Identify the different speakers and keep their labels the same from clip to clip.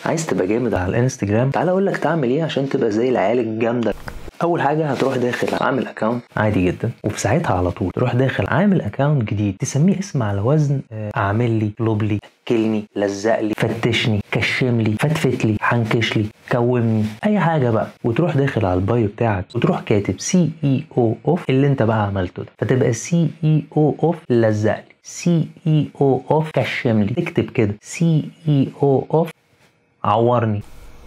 Speaker 1: عايز تبقى جامد على الانستجرام تعالى اقول لك تعمل ايه عشان تبقى زي العيال الجامده اول حاجه هتروح داخل عامل اكونت عادي جدا وفي ساعتها على طول تروح داخل عامل اكونت جديد تسميه اسم على وزن آه، اعمل لي اطلب لي اكلني لزق لي فتشني كشم لي فتفت لي حنكش لي كومني اي حاجه بقى وتروح داخل على البايو بتاعك وتروح كاتب سي اي او اوف اللي انت بقى عملته ده فتبقى سي اي او اوف لزق لي سي اي او اوف كشم لي تكتب كده سي اي او اوف عورني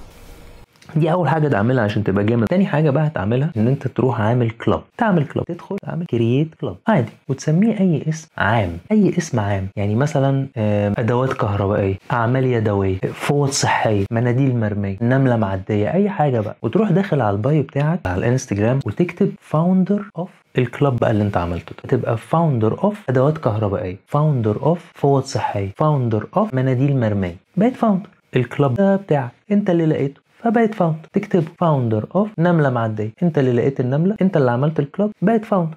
Speaker 1: دي اول حاجه تعملها عشان تبقى جامد تاني حاجه بقى هتعملها ان انت تروح عامل كلاب تعمل كلاب تدخل تعمل كرييت كلاب عادي وتسميه اي اسم عام اي اسم عام يعني مثلا آه، ادوات كهربائيه اعمال يدويه فوط صحيه مناديل مرميه نمله معديه اي حاجه بقى وتروح داخل على البايو بتاعك على الانستجرام وتكتب فاوندر اوف الكلاب بقى اللي انت عملته ده تبقى فاوندر اوف ادوات كهربائيه فاوندر اوف فوط صحيه فاوندر اوف مناديل مرميه بقيت فاوندر الكلاب ده بتاعك انت اللي لقيته فبقيت فاوندر تكتب فاوندر اوف نمله معديه انت اللي لقيت النمله انت اللي عملت الكلاب بقيت فاوندر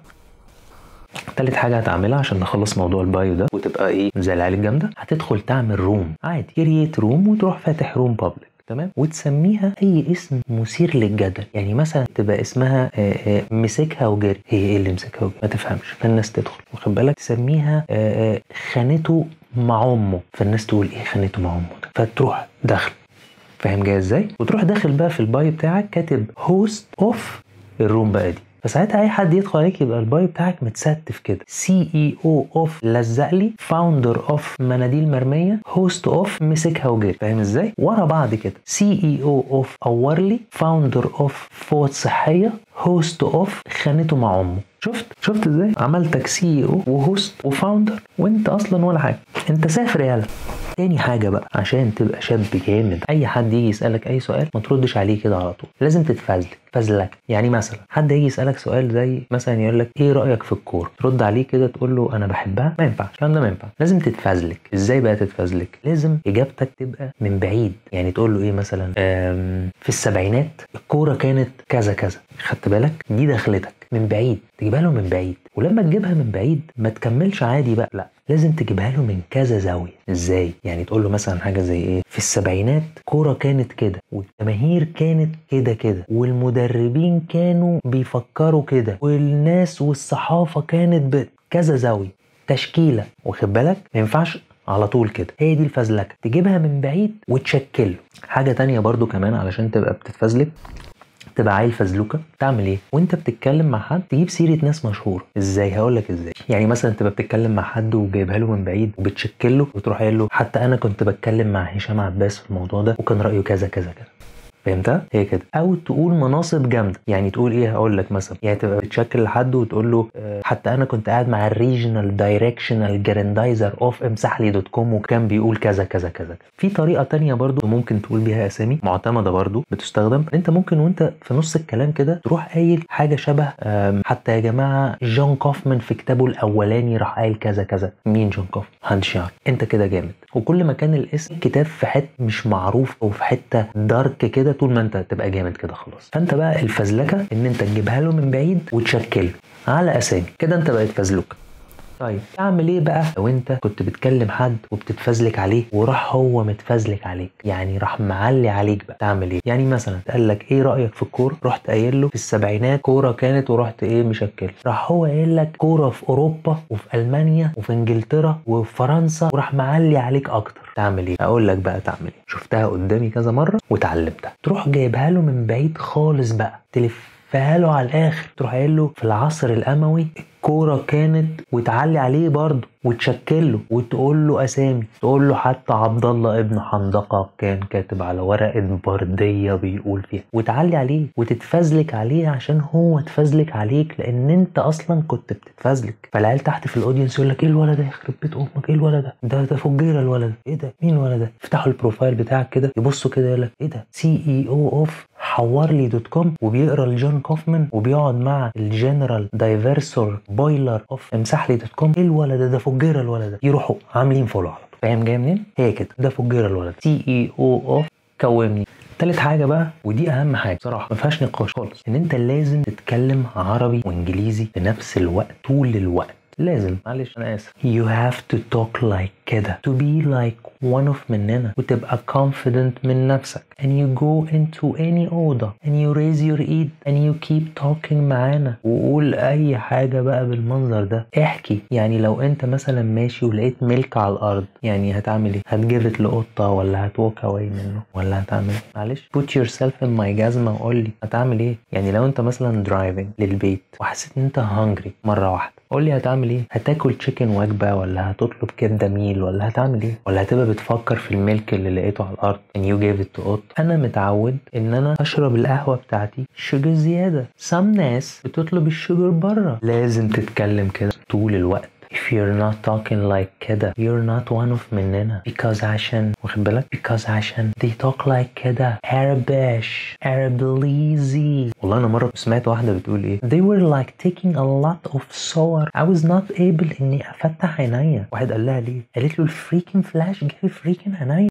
Speaker 1: تالت حاجة هتعملها عشان نخلص موضوع البايو ده وتبقى ايه زي العيال الجامدة هتدخل تعمل روم عادي كرييت روم وتروح فاتح روم بابليك تمام وتسميها اي اسم مثير للجدل يعني مثلا تبقى اسمها آه، آه، مسكها وجري هي ايه اللي مسكها وجري ما تفهمش فالناس تدخل واخد بالك تسميها آه، آه، خانته مع امه فالناس تقول ايه خانته مع امه ده فتروح داخل فاهم جاي ازاي وتروح داخل بقى في الباي بتاعك كاتب هوست اوف الروم بقى دي فساعتها اي حد يدخل عليك يبقى الباي بتاعك متستف كده سي اي او اوف لزق لي فاوندر اوف مناديل مرميه هوست اوف مسكها وجري فاهم ازاي ورا بعض كده سي اي او اوف اور لي فاوندر اوف فوط صحيه هوست اوف خانته مع امه شفت شفت ازاي عملتك سي او وهوست وفاوندر وانت اصلا ولا حاجه انت سافر يالا تاني حاجة بقى عشان تبقى شاب جامد أي حد يجي يسألك أي سؤال ما تردش عليه كده على طول لازم تتفزلك فزلك يعني مثلا حد يجي يسألك سؤال زي مثلا يقول لك إيه رأيك في الكورة ترد عليه كده تقول له أنا بحبها ما ينفعش الكلام ده ما ينفعش لازم تتفزلك إزاي بقى تتفزلك لازم إجابتك تبقى من بعيد يعني تقول له إيه مثلا أم، في السبعينات الكورة كانت كذا كذا خدت بالك دي دخلتك من بعيد تجيبها له من بعيد ولما تجيبها من بعيد ما تكملش عادي بقى لا لازم تجيبها له من كذا زاويه ازاي يعني تقول له مثلا حاجه زي ايه في السبعينات كوره كانت كده والجماهير كانت كده كده والمدربين كانوا بيفكروا كده والناس والصحافه كانت بكذا زاويه تشكيله واخد بالك ما ينفعش على طول كده هي دي الفزلكه تجيبها من بعيد وتشكله حاجه تانية برضو كمان علشان تبقى بتتفزلك تبقى عيل فزلوكه تعمل ايه وانت بتتكلم مع حد تجيب سيره ناس مشهوره ازاي هقول لك ازاي يعني مثلا تبقى بتتكلم مع حد وجايبها له من بعيد وبتشكل له وتروح قايل له حتى انا كنت بتكلم مع هشام عباس في الموضوع ده وكان رايه كذا كذا كذا فهمتها؟ هي كده او تقول مناصب جامده يعني تقول ايه هقول لك مثلا يعني تبقى بتشكل لحد وتقول له آه، حتى انا كنت قاعد مع الريجنال دايركشنال جراندايزر اوف امسحلي دوت كوم وكان بيقول كذا كذا كذا في طريقه تانية برضو ممكن تقول بيها اسامي معتمده برضو بتستخدم انت ممكن وانت في نص الكلام كده تروح قايل حاجه شبه آم، حتى يا جماعه جون كوفمان في كتابه الاولاني راح قايل كذا كذا مين جون كوفمان محدش يعرف انت كده جامد وكل ما كان الاسم كتاب في حته مش معروف او في حته دارك كده طول ما انت تبقى جامد كده خلاص فانت بقى الفزلكه ان انت تجيبها له من بعيد وتشكله على اسامي كده انت بقيت فزلوك طيب اعمل ايه بقى لو انت كنت بتكلم حد وبتتفزلك عليه وراح هو متفزلك عليك يعني راح معلي عليك بقى تعمل ايه يعني مثلا قال لك ايه رايك في الكوره رحت قايل له في السبعينات كوره كانت ورحت ايه مشكل راح هو قايل لك كوره في اوروبا وفي المانيا وفي انجلترا وفي فرنسا وراح معلي عليك اكتر تعمل ايه اقول لك بقى تعمل ايه شفتها قدامي كذا مره وتعلمتها تروح جايبها له من بعيد خالص بقى تلفها له على الاخر تروح قايل له في العصر الاموي الكوره كانت وتعلي عليه برضه وتشكل له وتقول له اسامي تقول له حتى عبد الله ابن حندقه كان كاتب على ورقه برديه بيقول فيها وتعلي عليه وتتفزلك عليه عشان هو اتفزلك عليك لان انت اصلا كنت بتتفزلك فالعيال تحت في الاودينس يقول لك ايه الولد ده يخرب بيت امك ايه الولد ده ده ده فجيره الولد ده ايه ده مين الولد ده يفتحوا البروفايل بتاعك كده يبصوا كده يقول لك ايه ده سي اي او اوف حورلي دوت كوم وبيقرا لجون كوفمان وبيقعد مع الجنرال دايفرسور بويلر اوف امسحلي دوت كوم ايه الولد ده ده فجيره الولد ده يروحوا عاملين فولو على طول فاهم جاي منين؟ هي كده ده فجيره الولد سي اي او اوف كومني تالت حاجة بقى ودي أهم حاجة بصراحة ما فيهاش نقاش خالص إن أنت لازم تتكلم عربي وإنجليزي في نفس الوقت طول الوقت لازم معلش انا اسف you have to talk like كده to be like one of مننا وتبقى confident من نفسك and you go into any أوضة and you raise your ear and you keep talking معانا وقول أي حاجة بقى بالمنظر ده احكي يعني لو أنت مثلا ماشي ولقيت ملك على الأرض يعني هتعمل إيه؟ هتجيبت لقطة ولا هتوك أواي منه ولا هتعمل إيه؟ معلش put yourself in my جزمة وقول لي هتعمل إيه؟ يعني لو أنت مثلا driving للبيت وحسيت إن أنت hungry مرة واحدة قول لي هتعمل ايه هتاكل تشيكن وجبه ولا هتطلب كبده ميل ولا هتعمل ايه ولا هتبقى بتفكر في الملك اللي لقيته على الارض and you gave it to قط انا متعود ان انا اشرب القهوه بتاعتي شجر زياده some ناس بتطلب الشجر بره لازم تتكلم كده طول الوقت if you're not talking like كده you're not one of مننا because عشان واخد بالك because عشان they talk like كده Arabish Arableezy والله انا مره سمعت واحده بتقول ايه they were like taking a lot of صور I was not able اني افتح عينيا واحد قال لها ليه قالت له الفريكن فلاش جاب فريكن عينيا